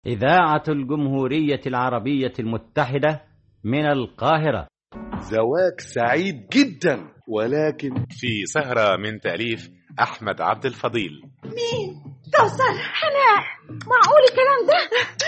إذاعة الجمهورية العربية المتحدة من القاهرة زواج سعيد جدا ولكن في سهرة من تأليف أحمد عبد الفضيل مين؟ كوثر حناء معقول الكلام ده؟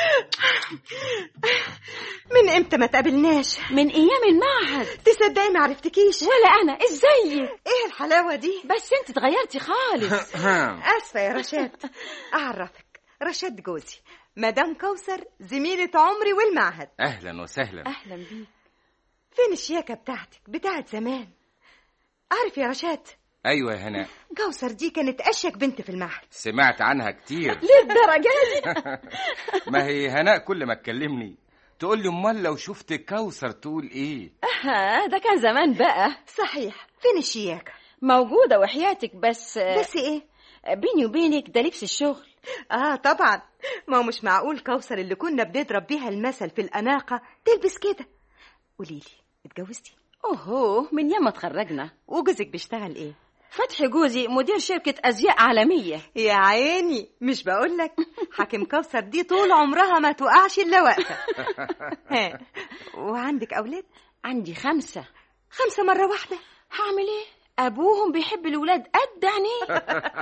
من امتى ما تقابلناش؟ من ايام المعهد تصدقي ما عرفتكيش ولا انا ازيك ايه الحلاوه دي بس انت اتغيرتي خالص اسفه يا رشاد اعرفك رشاد جوزي مدام كوثر زميلة عمري والمعهد اهلا وسهلا اهلا بيك فين الشياكة بتاعتك بتاعت زمان عارف يا رشاد ايوه يا هناء كوثر دي كانت اشيك بنت في المعهد سمعت عنها كتير للدرجه دي ما هي هناء كل ما تكلمني تقول لي امال لو شفت كوثر تقول ايه آه، ده كان زمان بقى صحيح فين الشياكة موجوده وحياتك بس بس ايه بيني وبينك ده لبس الشغل اه طبعا ما هو مش معقول كوثر اللي كنا بنضرب بيها المثل في الأناقة تلبس كده قوليلي اتجوزتي اوهو من ياما اتخرجنا وجوزك بيشتغل ايه فتحي جوزي مدير شركة أزياء عالمية يا عيني مش بقولك حاكم كوثر دي طول عمرها ما توقعش الا واقفه ها، وعندك اولاد عندي خمسة خمسه مره واحده هعمل ايه أبوهم بيحب الولاد قد عينيه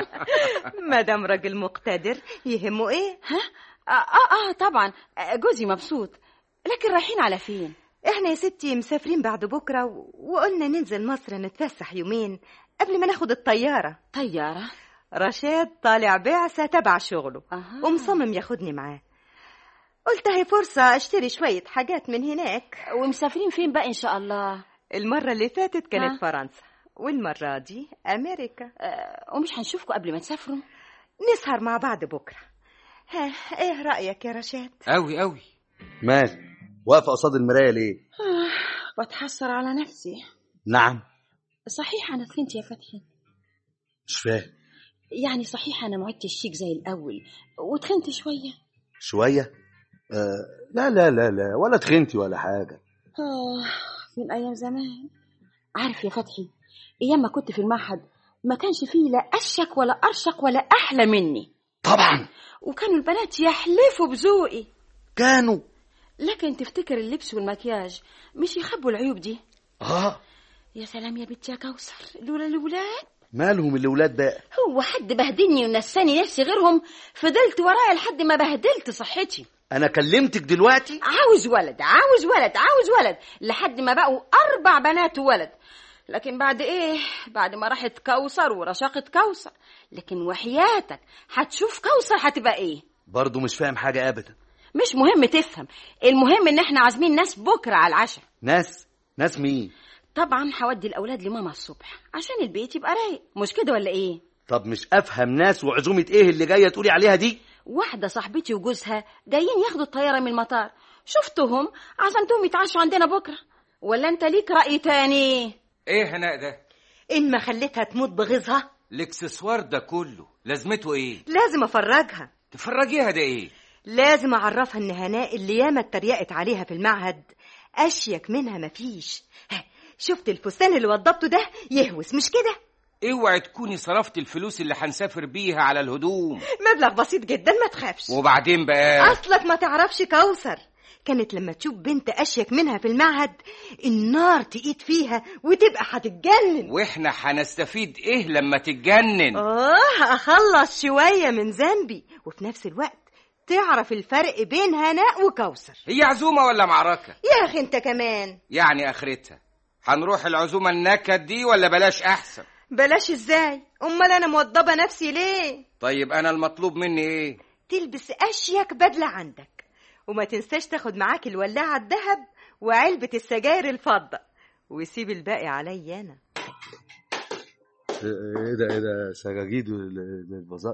مادام راجل مقتدر يهمه ايه آه, آه, آه طبعا آه، جوزي مبسوط لكن رايحين على فين احنا يا ستي مسافرين بعد بكره و... وقلنا ننزل مصر نتفسح يومين قبل ما ناخد الطياره طيارة رشاد طالع بعثه تبع شغله أها. ومصمم ياخدني معاه قلت هي فرصة اشتري شوية حاجات من هناك ومسافرين فين بقى إن شاء الله المرة اللي فاتت كانت ها؟ فرنسا والمرة دي أمريكا آه ومش هنشوفكم قبل ما تسافروا نسهر مع بعض بكرة ها ايه رأيك يا رشاد قوي قوي مال واقفه قصاد المرايه ليه آه بتحسر على نفسي نعم صحيح أنا تخنت يا فتحي مش فاهم يعني صحيح أنا ما عدتش شيك زي الأول وتخنت شوية شويه آه لا لا لا لا ولا تخنتي ولا حاجه آه من أيام زمان عارف يا فتحي أيام ما كنت في المعهد ما كانش فيه لا أشك ولا أرشق ولا أحلى مني طبعا وكانوا البنات يحلفوا بذوقي كانوا لكن تفتكر اللبس والمكياج مش يخبوا العيوب دي اه يا سلام يا بنت يا كوثر لولا الولاد مالهم الاولاد بقى هو حد بهدلني ونساني نفسي غيرهم فضلت ورايا لحد ما بهدلت صحتي انا كلمتك دلوقتي عاوز ولد عاوز ولد عاوز ولد لحد ما بقوا أربع بنات وولد لكن بعد إيه بعد ما راحت كوثر ورشاقة كوثر لكن وحياتك هتشوف كوثر هتبقى إيه برضو مش فاهم حاجه ابدا مش مهم تفهم المهم إن إحنا عازمين ناس بكرة على العشاء ناس ناس مين طبعا هودي الأولاد لماما الصبح عشان البيت يبقى رايق مش كده ولا إيه طب مش افهم ناس وعزومه ايه اللي جايه تقولي عليها دي واحدة صاحبتي وجوزها جايين ياخدوا الطيارة من المطار شفتهم عزمتهم يتعشوا عندنا بكرة ولا انت ليك رأي تاني ايه هناء ده إن ما خليتها تموت بغيظها الاكسسوار ده كله لازمته ايه لازم أفرجها تفرجيها ده ايه لازم أعرفها إن هناء اللي ياما اتريقت عليها في المعهد أشيك منها مفيش ها، شفت الفستان اللي وضبته ده يهوس مش كده اوعي تكوني صرفت الفلوس اللي هنسافر بيها على الهدوم مبلغ بسيط جدا ما تخافش وبعدين بقى اصلك ما تعرفش كوثر كانت لما تشوف بنت اشيك منها في المعهد النار تقيد فيها وتبقى هتتجنن واحنا هنستفيد ايه لما تتجنن اه اخلص شويه من ذنبي وفي نفس الوقت تعرف الفرق بين هناء وكوثر هي عزومة ولا معركة يا اخي انت كمان يعني اخرتها هنروح العزومة النكد دي ولا بلاش احسن بلاش ازاي امال انا موضبه نفسي ليه طيب انا المطلوب مني ايه تلبس اشيك بدله عندك وما تنساش تاخد معاك الولاعه الذهب وعلبه السجاير الفضه وسيب الباقي عليا انا ايه ده ايه ده سجاجيد البازار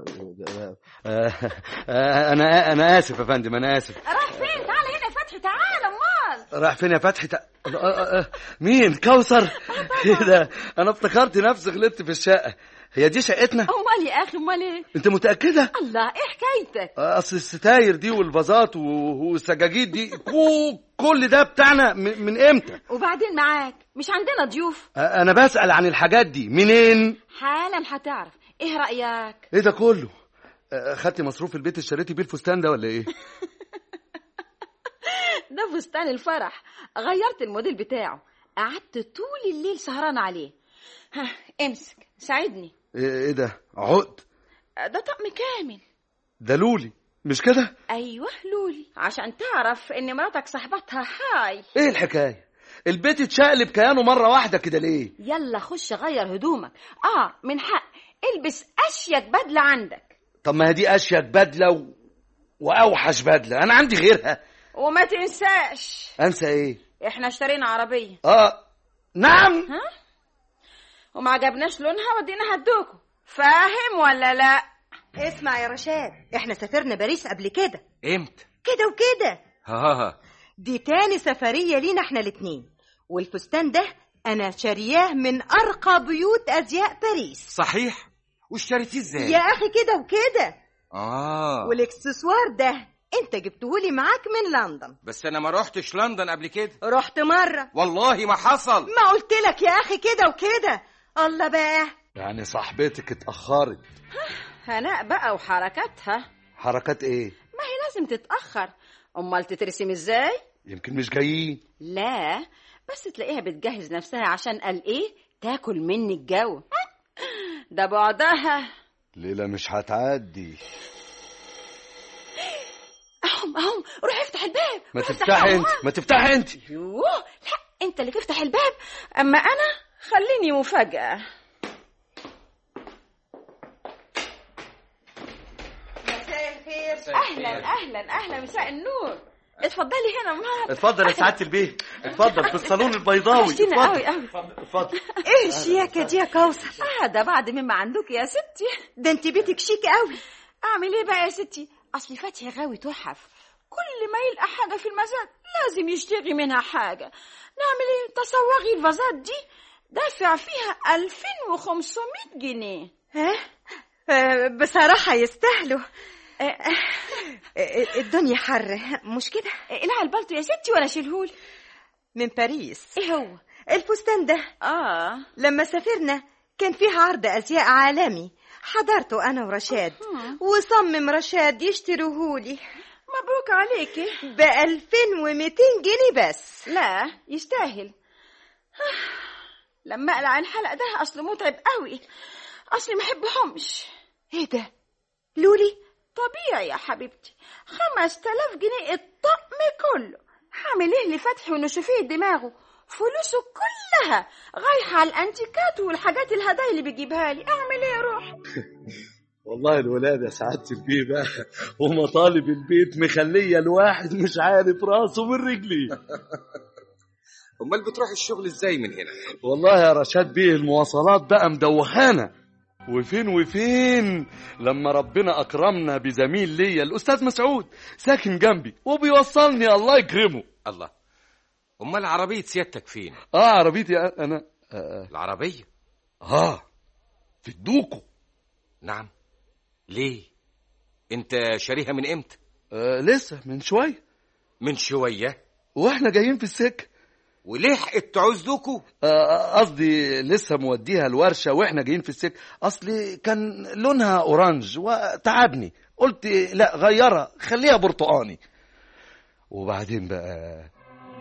انا انا اسف يا فندم انا اسف راح فين تعال هنا يا فتحي تعال امال راح فين يا فتحي تع- آه، آه، آه، مين كوثر ايه ده انا افتكرت نفسي غلطت في الشقه هي دي شقتنا امال يا اخي امال ايه انت متاكده الله ايه حكايتك اصل الستاير دي والفازات و- والسجاجيد دي كو- كل ده بتاعنا من من امتى وبعدين معاك مش عندنا ضيوف آه، انا بسال عن الحاجات دي منين حالا هتعرف ايه رايك ايه ده كله آه، خدتي مصروف البيت اشتريتي بيه الفستان ده ولا ايه ده فستان الفرح غيرت الموديل بتاعه قعدت طول الليل سهران عليه ها امسك ساعدني ايه إيه ده عقد ده طقم كامل ده لولي مش كده ايوه لولي عشان تعرف ان مراتك صاحبتها هاي ايه الحكايه البيت اتشقلب كيانه مره واحده كده ليه يلا خش غير هدومك اه من حق البس اشيك بدله عندك طب ما هي دي اشيك بدله و... واوحش بدله انا عندي غيرها وما تنساش انسى ايه احنا اشترينا عربيه اه نعم ها وما عجبناش لونها ودينا هدوكوا فاهم ولا لا اسمع يا رشاد احنا سافرنا باريس قبل كده امتى كده وكده ها دي تاني سفرية لينا احنا الاتنين والفستان ده انا شارياه من ارقى بيوت ازياء باريس صحيح واشتريتيه ازاي يا اخي كده وكده اه والاكسسوار ده انت جبتهولي معاك من لندن بس انا ما روحتش لندن قبل كده رحت مرة والله ما حصل ما قلت لك يا اخي كده وكده الله بقى يعني صاحبتك اتاخرت هناء بقى وحركاتها حركات ايه ما هي لازم تتأخر أمال تترسم ازاي؟ يمكن مش جايين لا بس تلاقيها بتجهز نفسها عشان قال ايه تاكل مني الجو ده بعدها ليلة مش هتعدي اهم اهم روح افتح الباب ما روح تفتحي افتحه. انت ما تفتحي انت يوه لا انت اللي تفتح الباب اما انا خليني مفاجأة مساء الخير اهلا اهلا اهلا مساء النور اتفضلي هنا مهار اتفضل يا سعادة البيه اتفضل في الصالون البيضاوي وحشتينا اتفضل قوي قوي اتفضل ايه الشياكة دي يا كوثر اه ده بعد مما عندك يا ستي ده انت بيتك شيك قوي اعمل ايه بقى يا ستي اصل فتحي غاوي تحف كل ما يلقى حاجه في المزاد لازم يشتري منها حاجه نعمل ايه تصوغي الفازات دي دافع فيها 2500 جنيه ها آه، بصراحة يستاهلوا آه، آه، الدنيا حر مش كده اقلع البلطو يا ستي ولا شيلهولي من باريس ايه هو الفستان ده اه لما سافرنا كان فيه عرض أزياء عالمي حضرته أنا ورشاد وصمم رشاد يشتروهولي مبروك عليكي بألفين ومتين جنيه بس لا يستاهل لما اقلع الحلق ده اصله متعب قوي اصلي ما احبهمش ايه ده لولي طبيعي يا حبيبتي خمس تلاف جنيه الطقم كله هعمل ايه لفتحي ونشوفيه دماغه فلوسه كلها رايحة على الانتيكات والحاجات الهدايا اللي بيجيبها لي اعمل ايه يا روح والله الولاد يا سعادة البيه بقى ومطالب البيت مخلية الواحد مش عارف راسه من رجليه امال بتروح الشغل ازاي من هنا والله يا رشاد بيه المواصلات بقى مدوخانا وفين وفين لما ربنا اكرمنا بزميل ليا الاستاذ مسعود ساكن جنبي وبيوصلني الله يكرمه الله امال عربيه سيادتك فين اه عربيتي انا اه, العربيه آه. في الدوكو نعم ليه انت شاريها من امتى آه لسه من شويه من شويه واحنا جايين في السكه ولحقت تعوز دوكو آه، قصدي لسه موديها الورشة واحنا جايين في السكة اصل كان لونها اورانج وتعبني قلت لا غيرها خليها برتقاني وبعدين بقى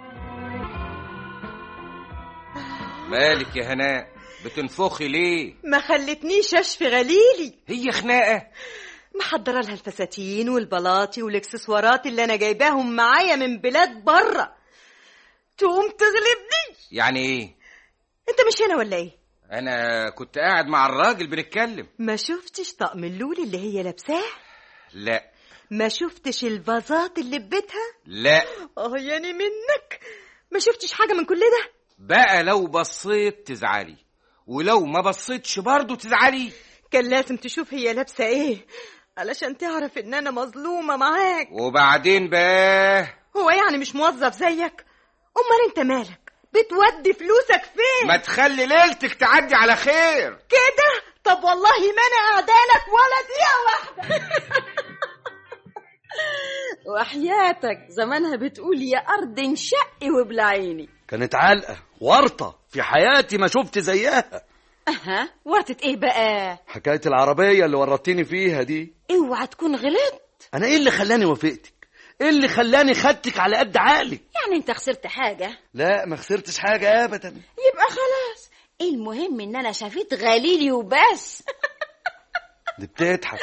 مالك يا هناء بتنفخي ليه ما خلتنيش اشفي غليلي هي خناقه محضره لها الفساتين والبلاطي والاكسسوارات اللي انا جايباهم معايا من بلاد بره تقوم تغلبني يعني ايه انت مش هنا ولا ايه انا كنت قاعد مع الراجل بنتكلم ما شفتش طقم اللولي اللي هي لابساه لا ما شفتش الفازات اللي في بيتها لا اه يعني منك ما شفتش حاجه من كل ده بقى لو بصيت تزعلي ولو ما بصيتش برضه تزعلي كان لازم تشوف هي لابسه ايه علشان تعرف ان انا مظلومه معاك وبعدين بقى هو يعني مش موظف زيك امال انت مالك بتودي فلوسك فين ما تخلي ليلتك تعدي على خير كده طب والله ما انا قاعدالك ولا دقيقه واحده وحياتك زمانها بتقول يا ارض انشقي وبلعيني كانت علقة ورطة في حياتي ما شفت زيها اها ورطة ايه بقى حكاية العربية اللي ورطتني فيها دي اوعى تكون غلطت انا ايه اللي خلاني وافقتك ايه اللي خلاني خدتك على قد عقلك يعني انت خسرت حاجة لا ما خسرتش حاجة ابدا يبقى خلاص المهم ان انا شفيت غليلي وبس دي بتضحك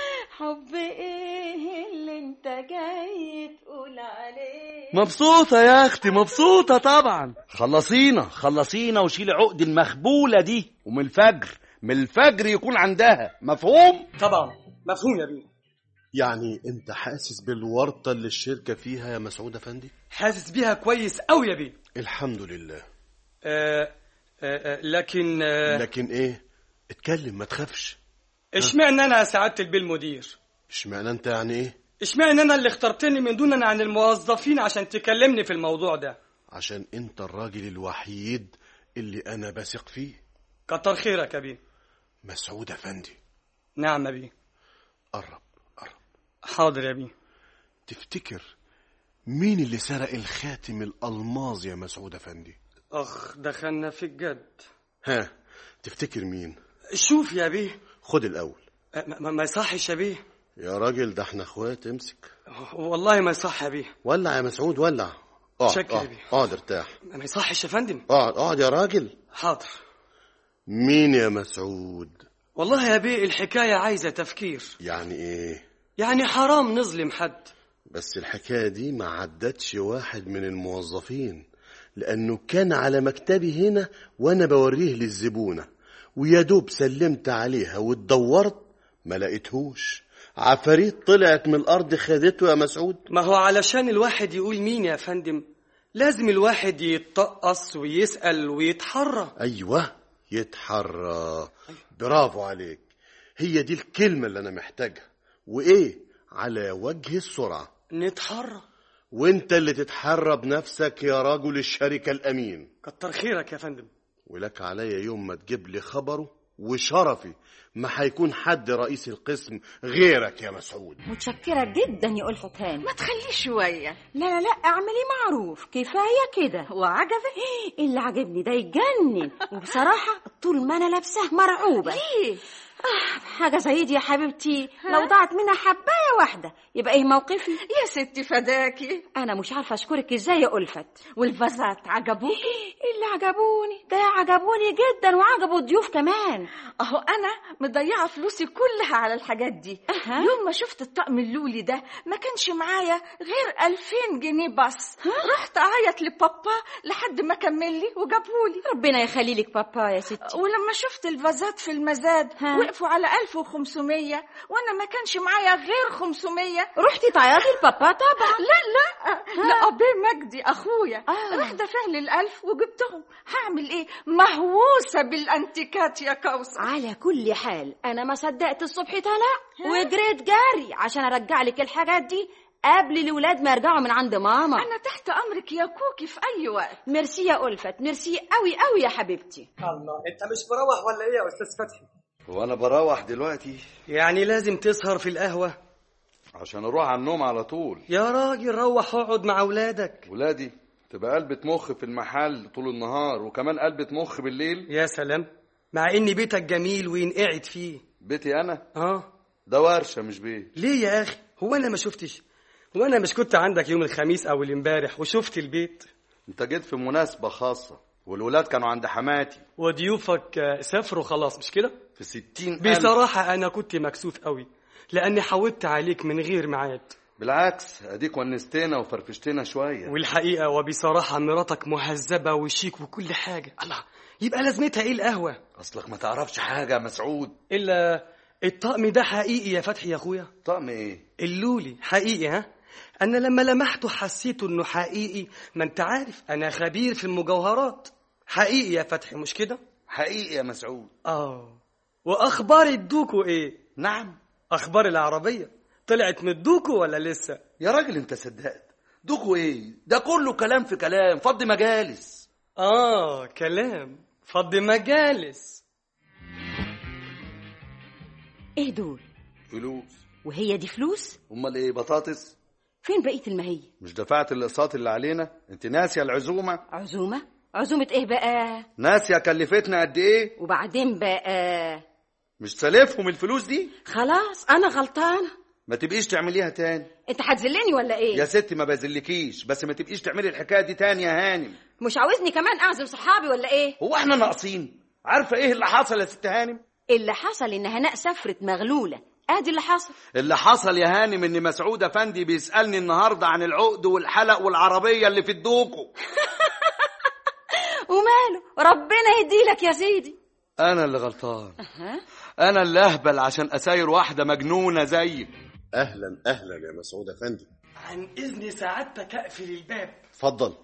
حب ايه اللي انت جاي تقول عليه مبسوطة يا اختي مبسوطة طبعا خلصينا خلصينا وشيلي عقد المخبولة دي ومن الفجر من الفجر يكون عندها مفهوم طبعا مفهوم يا بيه يعني انت حاسس بالورطة اللي الشركة فيها يا مسعود افندي حاسس بيها كويس قوي يا بيه الحمد لله آه آه آه لكن آه لكن ايه اتكلم ما تخافش اشمعنى انا سعاده البيه المدير اشمعنى انت يعني ايه اشمعنى انا اللي اخترتني من دون عن الموظفين عشان تكلمني في الموضوع ده عشان انت الراجل الوحيد اللي انا بثق فيه كتر خيرك يا بيه مسعود افندي نعم يا بيه قرب قرب حاضر يا بيه تفتكر مين اللي سرق الخاتم الالماظ يا مسعود افندي اخ دخلنا في الجد ها تفتكر مين شوف يا بيه خد الاول آه، ما, ما يصحش يا بيه يا راجل ده احنا اخوات امسك والله ما يصح يا بيه ولع يا مسعود ولع اقعد شكرا اقعد بيه. اقعد ارتاح ما يصحش يا فندم اقعد اقعد يا راجل حاضر مين يا مسعود والله يا بيه الحكايه عايزه تفكير يعني ايه يعني حرام نظلم حد بس الحكاية دي ما عدتش واحد من الموظفين لأنه كان على مكتبي هنا وأنا بوريه للزبونة ويا دوب سلمت عليها واتدورت ما لقيتهوش عفاريت طلعت من الأرض خدته يا مسعود ما هو علشان الواحد يقول مين يا فندم لازم الواحد يتطقص ويسأل ويتحرى أيوة يتحرى برافو عليك هي دي الكلمة اللي أنا محتاجها وإيه على وجه السرعة نتحرى وانت اللي تتحرى بنفسك يا رجل الشركة الأمين كتر خيرك يا فندم ولك عليا يوم ما تجيب لي خبره وشرفي ما هيكون حد رئيس القسم غيرك يا مسعود متشكرة جدا يا ألفة هاني ما تخليه شوية لا لا لا اعملي معروف كفاية كده وعجبك اللي عجبني ده يجنن وبصراحة طول ما أنا لابساه مرعوبة ليه آه حاجة زي دي يا حبيبتي لو ضاعت منها حباية واحدة يبقى ايه موقفي يا ستي فداكي أنا مش عارفة أشكرك ازاي يا ألفت والفازات عجبوك اللي عجبوني ده عجبوني جدا وعجبوا الضيوف كمان اهو انا مضيعه فلوسي كلها على الحاجات دي أها. يوم ما شفت الطقم اللولي ده ما كانش معايا غير 2000 جنيه بس رحت اعيط لبابا لحد ما كمل لي وجابهولي ربنا يخلي لك بابا يا ستي ولما شفت الفازات في المزاد ها. وقفوا على 1500 وانا ما كانش معايا غير 500 رحتي تعيطي لبابا طبعا لا لا لأبي مجدي اخويا آه. راح دافع لي الالف وجبتهم هعمل ايه مهووسه بالانتيكات يا كوثر على كل حال انا ما صدقت الصبح طلع وجريت جاري عشان ارجع لك الحاجات دي قبل الولاد ما يرجعوا من عند ماما انا تحت امرك يا كوكي في اي وقت ميرسي يا ألفت ميرسي قوي قوي يا حبيبتي الله انت مش مروح ولا ايه يا استاذ فتحي وانا بروح دلوقتي يعني لازم تسهر في القهوة عشان اروح على النوم على طول يا راجل روح اقعد مع اولادك ولادي تبقى قلبة مخ في المحل طول النهار وكمان قلبة مخ بالليل يا سلام مع ان بيتك جميل وينقعد فيه بيتي انا اه ده ورشة مش بيت ليه يا اخي هو انا ما شفتش هو انا مش كنت عندك يوم الخميس او الامبارح وشفت البيت انت جيت في مناسبة خاصة والولاد كانوا عند حماتي وضيوفك آه، سافروا خلاص مش كده في ستين ألف بصراحة انا كنت مكسوف قوي لاني حاولت عليك من غير ميعاد بالعكس اديك ونستنا وفرفشتنا شوية والحقيقة وبصراحة مراتك مهذبة وشيك وكل حاجة الله يبقى لازمتها ايه القهوة اصلك ما تعرفش حاجة يا مسعود الا الطقم ده حقيقي يا فتحي يا اخويا طقم ايه اللولي حقيقي ها انا لما لمحته حسيت انه حقيقي ما انت عارف انا خبير في المجوهرات حقيقي يا فتحي مش كده حقيقي يا مسعود اه واخبار الدوكو ايه نعم اخبار العربيه طلعت من الدوكو ولا لسه يا راجل انت صدقت دوكو ايه ده كله كلام في كلام فضي مجالس اه كلام فضي مجالس ايه دول فلوس وهي دي فلوس امال ايه بطاطس فين بقية المهية مش دفعت الاقساط اللي علينا انت ناسيه العزومه عزومة عزومة ايه بقى ناسيه كلفتنا قد ايه وبعدين بقى مش سالفهم الفلوس دي خلاص انا غلطانة ما تبقيش تعمليها تاني انت هتذلني ولا ايه يا ستي ما بذلكيش بس ما تبقيش تعملي الحكايه دي تاني يا هانم مش عاوزني كمان اعزم صحابي ولا ايه هو احنا ناقصين عارفه ايه اللي حصل يا ست هانم اللي حصل ان هناء سافرت مغلوله ادي اللي حصل اللي حصل يا هانم ان مسعود افندي بيسالني النهارده عن العقد والحلق والعربيه اللي في الدوكو وماله ربنا يهديلك يا سيدي انا اللي غلطان أها. انا اللي اهبل عشان اساير واحده مجنونه زيك اهلا اهلا يا مسعود افندي عن إذن سعادتك أقفل الباب اتفضل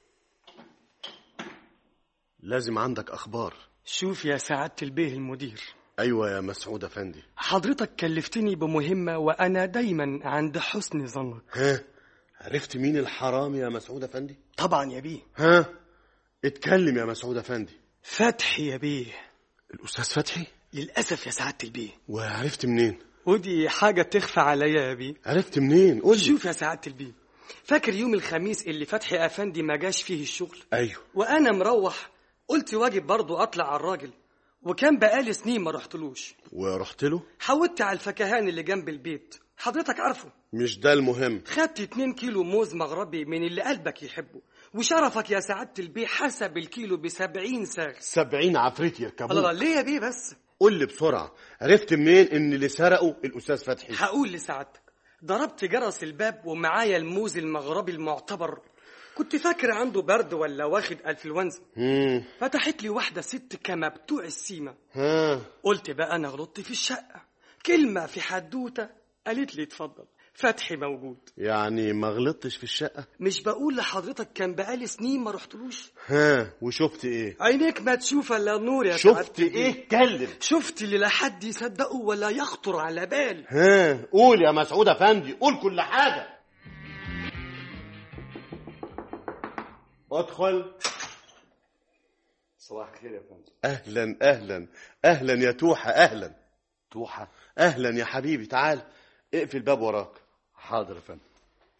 لازم عندك اخبار شوف يا سعادة البيه المدير ايوه يا مسعود افندي حضرتك كلفتني بمهمة وأنا دايما عند حسن ظنك ها عرفت مين الحرام يا مسعود افندي طبعا يا بيه ها اتكلم يا مسعود افندي فتحي يا بيه الاستاذ فتحي للأسف يا سعادة البيه وعرفت منين ودي حاجة تخفى عليا يا بيه عرفت منين قول لي شوف يا سعادة البيه فاكر يوم الخميس اللي فتحي أفندي ما جاش فيه الشغل ايوه وأنا مروح قلت واجب برضو أطلع على الراجل وكان بقالي سنين ما رحتلوش ورحت له حودت على الفكهان اللي جنب البيت حضرتك عارفه مش ده المهم خدت 2 كيلو موز مغربي من اللي قلبك يحبه وشرفك يا سعادة البيه حسب الكيلو بسبعين ساغ سبعين عفريت الله يركبوه ليه يا بيه بس قول لي بسرعه عرفت منين ان اللي سرقوا الاستاذ فتحي هقول لسعادتك ضربت جرس الباب ومعايا الموز المغربي المعتبر كنت فاكر عنده برد ولا واخد انفلونزا مم. فتحت لي واحدة ست كما بتوع السيما ها قلت بقى أنا غلطت في الشقة كلمة في حدوتة قالت لي اتفضل فتحي موجود يعني ما غلطتش في الشقه مش بقول لحضرتك كان بقالي سنين ما رحتلوش ها وشفت ايه عينيك ما تشوف الا النور يا سعادة شفت البيه. ايه اتكلم شفت اللي لا حد يصدقه ولا يخطر على بال ها قول يا مسعود افندي قول كل حاجه ادخل صباح الخير يا فندم اهلا اهلا اهلا يا توحه اهلا توحه اهلا يا حبيبي تعال اقفل الباب وراك حاضر يا فندم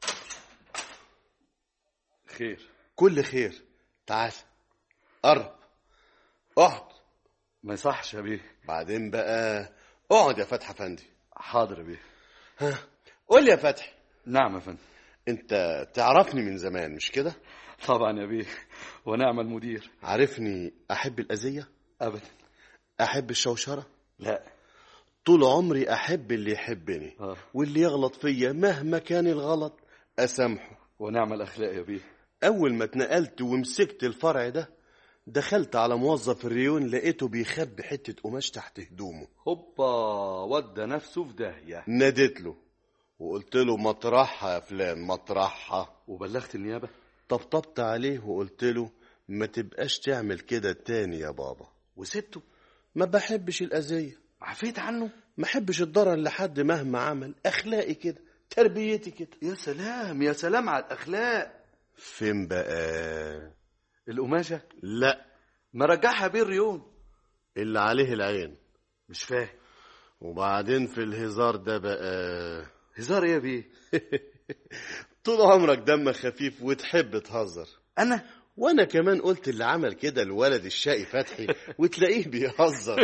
خير كل خير تعال قرب اقعد ما يصحش يا بيه بعدين بقى اقعد يا فتحي افندي حاضر يا بيه ها قول لي يا فتحي نعم يا فندم انت تعرفني من زمان مش كده طبعا يا بيه ونعم المدير عارفني احب الاذيه ابدا احب الشوشره لا طول عمري احب اللي يحبني آه. واللي يغلط فيا مهما كان الغلط اسامحه ونعم الاخلاق يا بيه اول ما اتنقلت ومسكت الفرع ده دخلت على موظف الريون لقيته بيخبي حته قماش تحت هدومه هوبا ودى نفسه في داهيه ناديت له وقلت له مطرحها يا فلان مطرحها وبلغت النيابه طبطبت عليه وقلت له ما تبقاش تعمل كده تاني يا بابا وسبته ما بحبش الأذية عفيت عنه ما بحبش الضرر لحد مهما عمل أخلاقي كده تربيتي كده يا سلام يا سلام على الاخلاق فين بقى القماشه لا ما رجعها بيه الريون اللي عليه العين مش فاهم وبعدين في الهزار ده بقى هزار ايه يا بيه طول عمرك دمك خفيف وتحب تهزر انا وانا كمان قلت اللي عمل كده الولد الشقي فتحي وتلاقيه بيهزر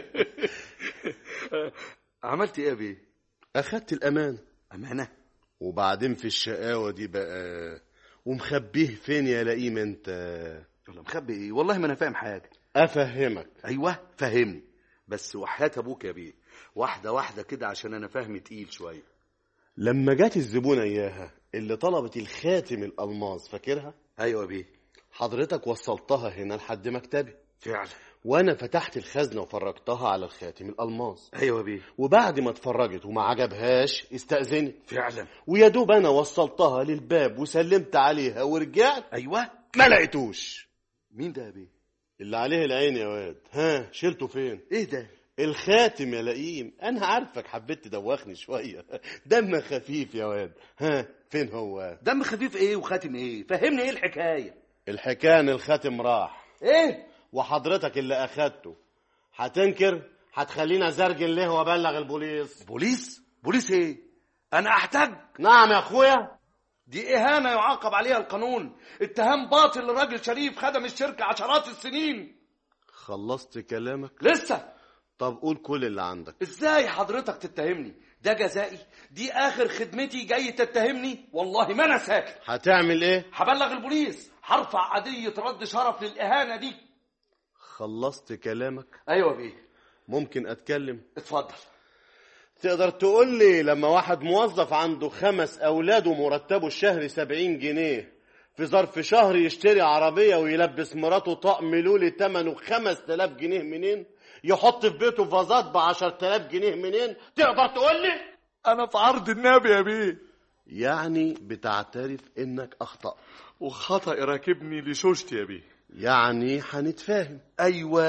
عملت ايه يا بيه اخدت الامان امانه وبعدين في الشقاوة دي بقى ومخبيه فين يا لئيم انت ولا مخبي ايه والله ما انا فاهم حاجه افهمك ايوه فهمني بس وحياة ابوك يا بيه واحده واحده كده عشان انا فهمي تقيل شويه لما جت الزبونة اياها اللي طلبت الخاتم الالماس فاكرها ايوه يا بيه حضرتك وصلتها هنا لحد مكتبي فعلا وانا فتحت الخزنة وفرجتها على الخاتم الالماس ايوه يا بيه وبعد ما اتفرجت وما عجبهاش استأذنت فعلا ويا دوب انا وصلتها للباب وسلمت عليها ورجعت ايوه ما لقيتوش مين ده يا بيه اللي عليه العين يا واد ها شلته فين ايه ده الخاتم يا لئيم انا عارفك حبيت تدوخني شويه دم خفيف يا واد ها فين هو دم خفيف ايه وخاتم ايه فهمني ايه الحكايه الحكايه ان الخاتم راح ايه وحضرتك اللي اخدته هتنكر هتخلينا زرجن ليه وابلغ البوليس بوليس بوليس ايه انا احتاج نعم يا اخويا دي اهانه يعاقب عليها القانون اتهام باطل لراجل شريف خدم الشركه عشرات السنين خلصت كلامك لسه طب قول كل اللي عندك ازاي حضرتك تتهمني ده جزائي دي اخر خدمتي جاي تتهمني والله ما انا ساكت هتعمل ايه هبلغ البوليس هرفع قضيه رد شرف للاهانه دي خلصت كلامك ايوه بيه ممكن اتكلم اتفضل تقدر تقول لي لما واحد موظف عنده خمس أولاد ومرتبه الشهري سبعين جنيه في ظرف شهر يشتري عربية ويلبس مراته طقم لولي تمنه خمس تلاف جنيه منين يحط في بيته فازات بعشر تلاف جنيه منين تقدر تقول لي انا في عرض النبي يا بيه يعني بتعترف انك اخطأت وخطأ راكبني لشوشتي يا بيه يعني هنتفاهم ايوه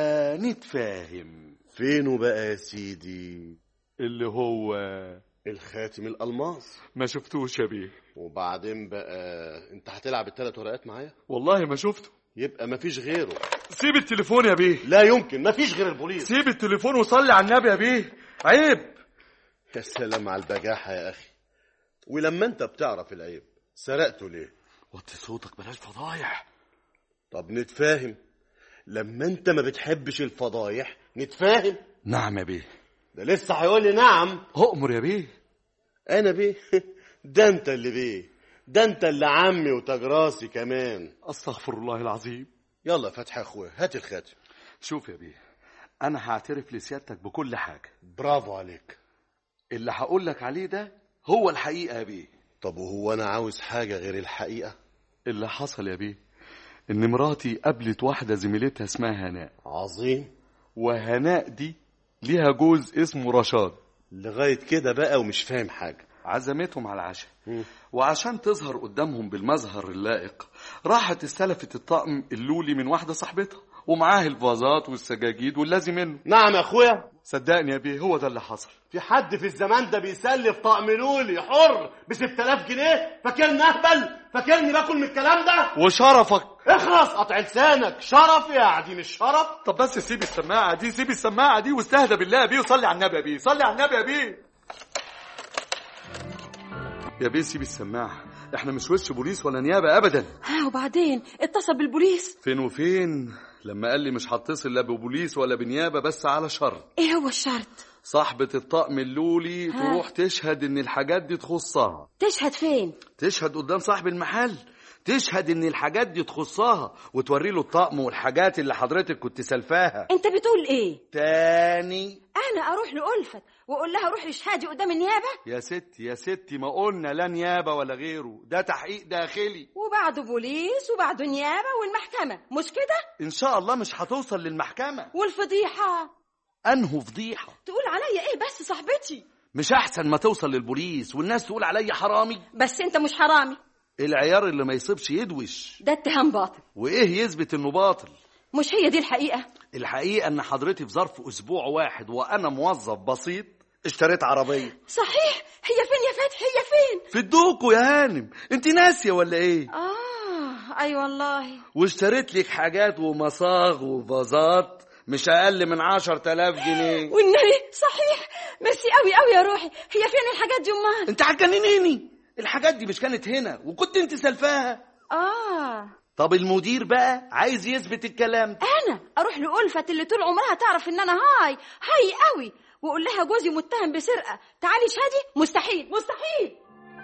نتفاهم فينه بقى يا سيدي اللي هو الخاتم الألماس ما شفتوش يا بيه وبعدين بقى انت هتلعب الثلاث ورقات معايا والله ما شفته يبقى مفيش غيره سيب التليفون يا بيه لا يمكن مفيش غير البوليس سيب التليفون وصلي على النبي يا بيه عيب يا سلام على البجاحة يا أخي ولما أنت بتعرف العيب سرقته ليه؟ وطي صوتك بلاش فضايح طب نتفاهم لما أنت ما بتحبش الفضايح نتفاهم نعم يا بيه ده لسه هيقول لي نعم اؤمر يا بيه أنا بيه ده أنت اللي بيه ده أنت اللي عمي وتاج راسي كمان استغفر الله العظيم يلا فتحي يا أخويا هات الخاتم شوف يا بيه انا هعترف لسيادتك بكل حاجه برافو عليك اللي هقول لك عليه ده هو الحقيقه يا بيه طب وهو أنا عاوز حاجة غير الحقيقة اللي حصل يا بيه ان مراتي قابلت واحده زميلتها اسمها هناء عظيم وهناء دي ليها جوز اسمه رشاد لغاية كده بقى ومش فاهم حاجة عزمتهم على العشاء وعشان تظهر قدامهم بالمظهر اللائق راحت استلفت الطقم اللولي من واحدة صاحبتها ومعاه الفازات والسجاجيد واللازم منه نعم يا أخويا صدقني يا بيه هو ده اللي حصل في حد في الزمان ده بيسلف طقم لولي حر ب 6000 جنيه فاكرني اهبل فاكرني باكل من الكلام ده وشرفك اخرس قطع لسانك شرف يا عديم الشرف طب بس سيب السماعة دي سيب السماعة دي واستهدى بالله يا بيه وصلي على النبي يا بيه صلي على النبي يا بيه يا بيه سيب السماعة احنا مش وش بوليس ولا نيابة ابدا ها وبعدين اتصل بالبوليس فين وفين لما قال لي مش هتصل لا ببوليس ولا بنيابة بس على شرط ايه هو الشرط صاحبة الطقم اللولي ها. تروح تشهد ان الحاجات دي تخصها تشهد فين تشهد قدام صاحب المحل تشهد ان الحاجات دي تخصها وتوري له الطقم والحاجات اللي حضرتك كنت سلفاها انت بتقول ايه تاني انا اروح لألفت واقول لها روحي اشهدي قدام النيابه يا ستي يا ستي ما قلنا لا نيابة ولا غيره ده تحقيق داخلي وبعده بوليس وبعده نيابه والمحكمه مش كده ان شاء الله مش هتوصل للمحكمة والفضيحه انه فضيحة تقول عليا ايه بس صاحبتي مش احسن ما توصل للبوليس والناس تقول عليا حرامي بس انت مش حرامي العيار اللي ما يصيبش يدوش ده اتهام باطل وايه يثبت انه باطل مش هي دي الحقيقه الحقيقة ان حضرتي في ظرف اسبوع واحد وانا موظف بسيط اشتريت عربية صحيح هي فين يا فتحي هي فين في الدوكو يا هانم انت ناسية ولا ايه اه اي والله واشتريت لك حاجات ومصاغ وفازات مش اقل من عشر تلاف جنيه والنبي صحيح ميرسي قوي قوي يا روحي هي فين الحاجات دي امال انت هتجننيني الحاجات دي مش كانت هنا وكنت انت سلفاها اه طب المدير بقى عايز يثبت الكلام ده انا اروح لألفت اللي طول عمرها تعرف ان انا هاي هاي قوي واقول لها جوزي متهم بسرقه تعالي اشهدي مستحيل مستحيل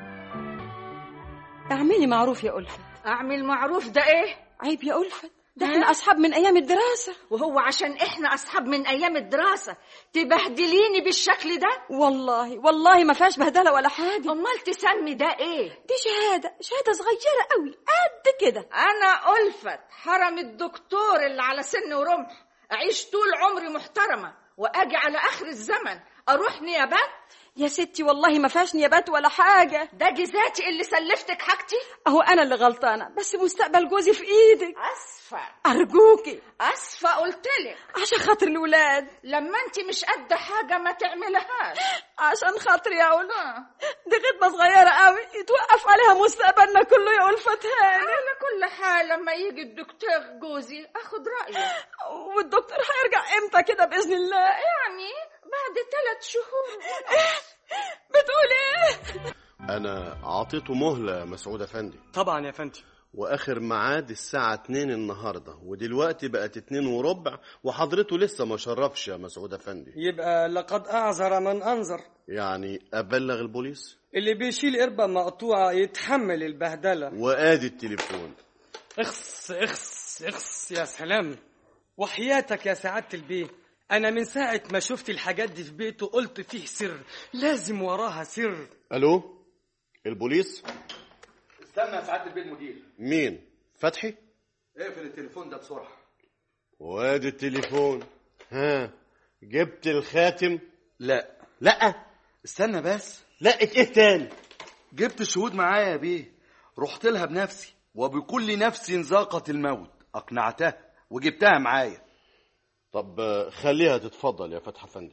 اعملي معروف يا ألفت اعمل معروف ده ايه عيب يا ألفت ده احنا اصحاب من ايام الدراسه وهو عشان احنا اصحاب من ايام الدراسه تبهدليني بالشكل ده والله والله ما فيهاش بهدله ولا حاجه امال تسمي ده ايه دي شهاده شهاده صغيره قوي قد كده انا الفت حرم الدكتور اللي على سن ورمح اعيش طول عمري محترمه واجي على اخر الزمن اروح نيابات يا ستي والله ما فيهاش نيابات ولا حاجه ده جزاتي اللي سلفتك حاجتي اهو انا اللي غلطانه بس مستقبل جوزي في ايدك اسفه ارجوكي اسفه قلتلك عشان خاطر الولاد لما انت مش قد حاجه ما تعملهاش عشان خاطري يا ألفت دي خدمه صغيره قوي يتوقف عليها مستقبلنا كله يا ألفت هاني على كل حال لما يجي الدكتور جوزي اخد رايه والدكتور هيرجع امتى كده باذن الله يعني بعد ثلاث شهور بتقول ايه أنا أعطيته مهلة مسعود أفندي طبعا يا فندم واخر ميعاد الساعة 2 النهاردة ودلوقتي بقت 2 وربع وحضرته لسه ما شرفش يا مسعود افندي يبقى لقد أعذر من أنظر يعني ابلغ البوليس اللي بيشيل قربة مقطوعة يتحمل البهدلة وادي التليفون اخس اخس اخس يا سلام وحياتك يا سعادة البيه أنا من ساعة ما شفت الحاجات دي في بيته قلت فيه سر لازم وراها سر الو البوليس استنى يا سعاده البيت مدير مين فتحي اقفل التليفون ده بسرعه وادي التليفون ها جبت الخاتم لا لا استنى بس لا ايه تاني جبت شهود معايا يا بيه رحت لها بنفسي وبكل نفس ذاقت الموت اقنعتها وجبتها معايا طب آه، خليها تتفضل يا فتحي افندي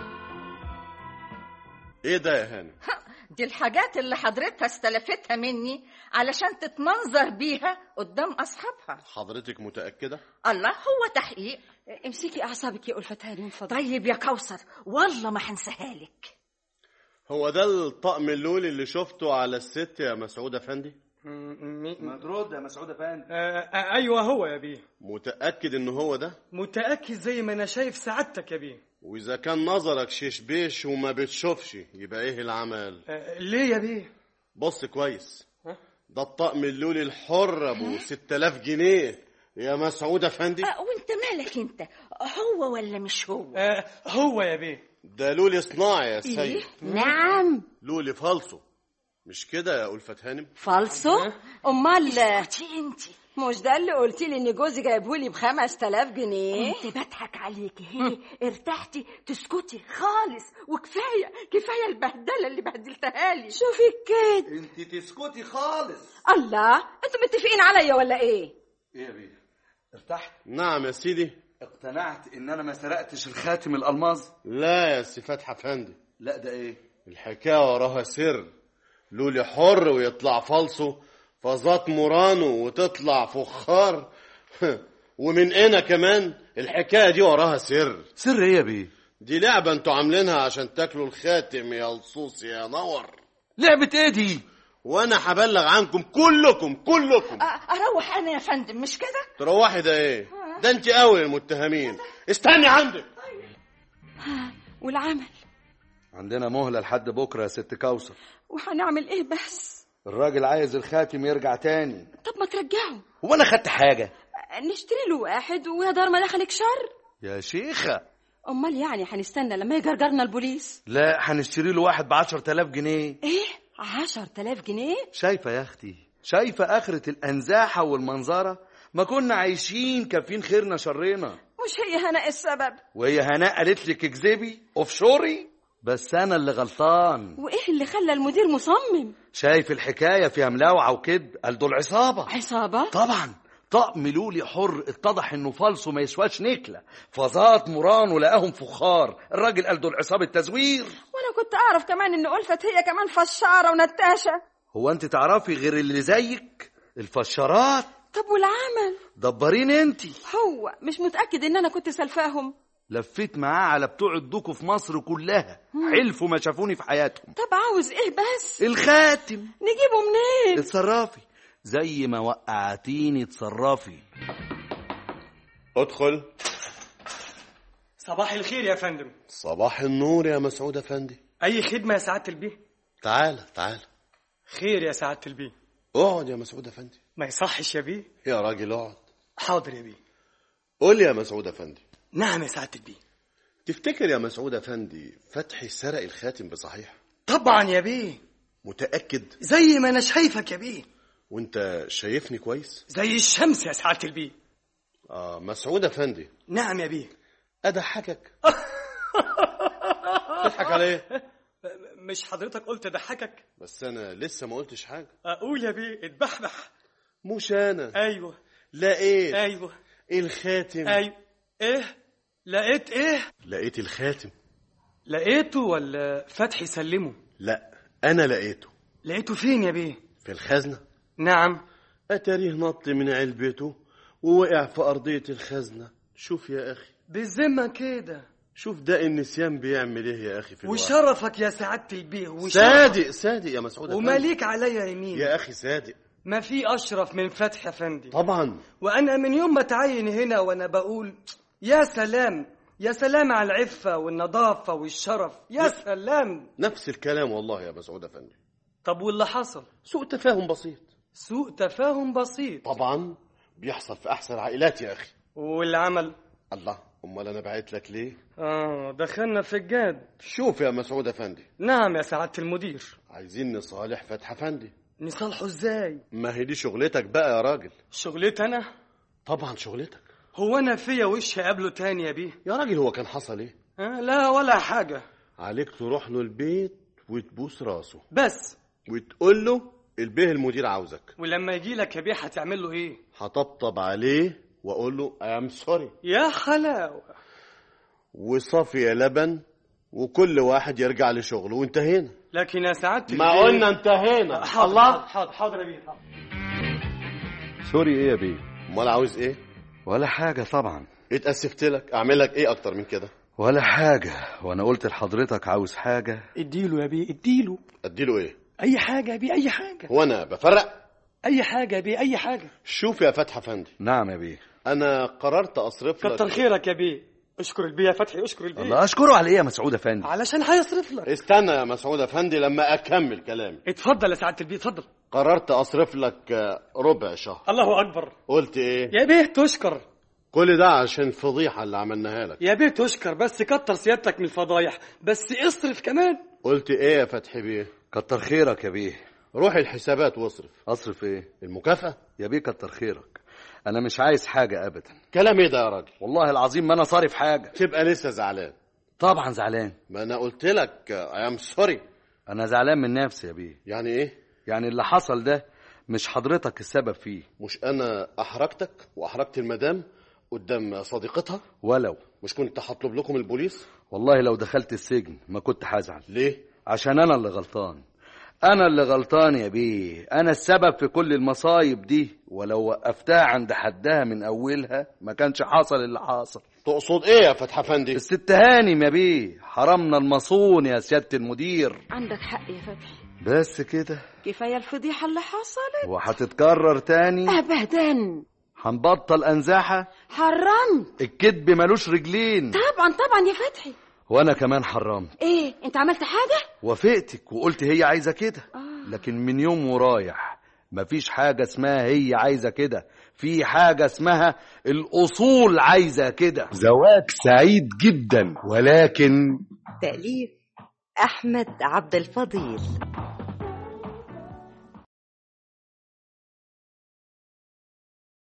ايه ده يا هانم دي الحاجات اللي حضرتها استلفتها مني علشان تتمنظر بيها قدام أصحابها حضرتك متأكدة الله هو تحقيق امسكي اعصابك يا ألفة هاني من فضلك طيب يا كوثر والله ما هنساها لك هو ده الطقم اللولي اللي شفته على الست يا مسعود افندي ما ترد يا مسعود افندي آه آه أيوة هو يا بيه متأكد ان هو ده متأكد زي ما أنا شايف سعادتك يا بيه واذا كان نظرك ششبيش وما بتشوفش يبقى ايه العمل آه ليه يا بيه بص كويس ها؟ ده الطقم اللولي الحر ابو 6000 جنيه يا مسعود افندي أه وانت مالك انت هو ولا مش هو آه هو يا بيه ده لولي صناعي يا سيد نعم لولي فالصو مش كده يا ألفة هانم فالصو امال اسكتي انت مش ده اللي قلتي لي ان جوزي جايبهولي ب 5000 جنيه كنت بضحك عليكي هي ارتحتي تسكتي خالص وكفايه كفايه البهدله اللي بهدلتها لي شوفي كده انت تسكتي خالص الله انتوا متفقين عليا ولا ايه ايه يا بيه ارتحت نعم يا سيدي اقتنعت ان انا ما سرقتش الخاتم الالماظ لا يا سي فتحي افندي لا ده ايه الحكاية وراها سر لولي حر ويطلع فالصو فزات مورانو وتطلع فخار ومن هنا كمان الحكاية دي وراها سر سر ايه يا بيه دي لعبة انتوا عاملينها عشان تاكلوا الخاتم يا لصوص يا نور لعبه ايه دي وانا هبلغ عنكم كلكم كلكم أ- اروح انا يا فندم مش كده تروحي ده ايه ده انت اول المتهمين استني عندك والعمل عندنا مهله لحد بكره يا ست كوثر وهنعمل ايه بس الراجل عايز الخاتم يرجع تاني طب ما ترجعه هو انا خدت حاجه نشتري له واحد ويا دار ما دخلك شر يا شيخه امال يعني هنستنى لما يجرجرنا البوليس لا هنشتري له واحد بعشر تلاف جنيه ايه عشر تلاف جنيه شايفه يا اختي شايفه اخره الانزاحه والمنظره ما كنا عايشين كافين خيرنا شرنا مش هي هنا السبب وهي هناء قالت لك اكذبي اوفشوري بس انا اللي غلطان وايه اللي خلى المدير مصمم شايف الحكايه فيها ملاوعه وكذب قال دول عصابه عصابة طبعا طقم لولي حر اتضح انه فالصو ما يسواش نكله فزات موران ولقاهم فخار الراجل قال دول عصابه تزوير وانا كنت اعرف كمان ان ألفت هي كمان فشارة ونتاشة هو انت تعرفي غير اللي زيك الفشارات طب والعمل دبرين انت هو مش متأكد ان انا كنت سلفاهم لفيت معاه على بتوع الدوكو في مصر كلها حلفوا ما شافوني في حياتهم طب عاوز ايه بس الخاتم نجيبه منين اتصرفي زي ما وقعتيني اتصرفي ادخل صباح الخير يا فندم صباح النور يا مسعود افندي أي خدمة يا سعادة البيه تعال تعال خير يا سعادة البيه اقعد يا مسعود افندي ما يصحش يا بيه يا راجل اقعد حاضر يا بيه قول يا مسعود افندي نعم يا سعادة البيه تفتكر يا مسعود افندي فتحي سرق الخاتم بصحيح طبعا يا بيه متاكد زي ما انا شايفك يا بيه وانت شايفني كويس زي الشمس يا سعادة البيه اه مسعود افندي نعم يا بيه اضحكك تضحك على ايه مش حضرتك قلت ضحكك بس انا لسه ما قلتش حاجه اقول يا بيه اتبحبح مش انا ايوه لقيت ايوه الخاتم ايوه ايه لقيت ايه لقيت الخاتم لقيته ولا فتحي سلمه لا انا لقيته لقيته فين يا بيه في الخزنه نعم اتاريه نط من علبته ووقع في ارضيه الخزنه شوف يا اخي بالذمة كده شوف ده النسيان بيعمل ايه يا اخي في الواحد وشرفك يا سعادة البيه وشرفك صادق صادق يا مسعود أفندي. وماليك عليا يمين يا اخي صادق ما في اشرف من فتحي افندي طبعا وانا من يوم ما تعين هنا وانا بقول يا سلام يا سلام على العفه والنظافه والشرف يا سلام نفس الكلام والله يا مسعود افندي طب واللي حصل سوء تفاهم بسيط سوء تفاهم بسيط طبعا بيحصل في احسن العائلات يا اخي والعمل الله امال انا بعت لك ليه اه دخلنا في الجاد شوف يا مسعود افندي نعم يا سعاده المدير عايزين نصالح فتح افندي نصالحه ازاي ما هي دي شغلتك بقى يا راجل شغلتي انا طبعا شغلتك هو انا فيا وش هقابله تاني يا بيه يا راجل هو كان حصل ايه آه لا ولا حاجه عليك تروح له البيت وتبوس راسه بس وتقول له البيه المدير عاوزك ولما يجي لك يا بيه هتعمل له ايه هطبطب عليه واقول له ام سوري يا حلاوه وصافي يا لبن وكل واحد يرجع لشغله وانتهينا لكن يا سعاده ما البيه- قلنا انتهينا حاضر الله حاضر حاضر يا بيه حاضر. سوري ايه يا بيه امال عاوز ايه ولا حاجة طبعا اتأسفت لك اعمل لك ايه اكتر من كده ولا حاجة وانا قلت لحضرتك عاوز حاجة اديله يا بيه اديله اديله ايه اي حاجه يا بيه اي حاجه وانا بفرق اي حاجه يا بيه اي حاجه شوف يا فتحي افندي نعم يا بيه انا قررت اصرف كتر لك خيرك يا بيه اشكر البيه يا فتحي اشكر البيه الله اشكره على ايه يا مسعود افندي علشان هيصرف لك استنى يا مسعود افندي لما اكمل كلامي اتفضل يا سعاده البيه اتفضل قررت اصرف لك آه، ربع شهر الله اكبر قلت ايه يا بيه تشكر كل ده عشان الفضيحه اللي عملناها لك يا بيه تشكر بس كتر سيادتك من الفضايح بس اصرف كمان قلت ايه يا فتحي بيه كتر خيرك يا بيه روح الحسابات واصرف اصرف ايه المكافاه يا بيه كتر خيرك انا مش عايز حاجه ابدا كلام ايه ده يا راجل والله العظيم ما انا صارف حاجه تبقى لسه زعلان طبعا زعلان ما انا قلت لك ام سوري انا زعلان من نفسي يا بيه يعني ايه يعني اللي حصل ده مش حضرتك السبب فيه مش انا احرجتك واحرجت المدام قدام صديقتها ولو مش كنت هطلب لكم البوليس والله لو دخلت السجن ما كنت هزعل ليه عشان انا اللي غلطان انا اللي غلطان يا بيه انا السبب في كل المصايب دي ولو وقفتها عند حدها من اولها ما كانش حصل اللي حاصل تقصد ايه يا فتحي افندي الست هانم يا بيه حرمنا المصون يا سياده المدير عندك حق يا فتحي بس كده كفايه الفضيحه اللي حصلت وهتتكرر تاني ابدا هنبطل انزاحه حرمت الكذب ملوش رجلين طبعا طبعا يا فتحي وانا كمان حرمت ايه انت عملت حاجه وافقتك وقلت هي عايزه كده لكن من يوم ورايح مفيش حاجه اسمها هي عايزه كده في حاجه اسمها الاصول عايزه كده زواج سعيد جدا ولكن تأليف أحمد عبد الفضيل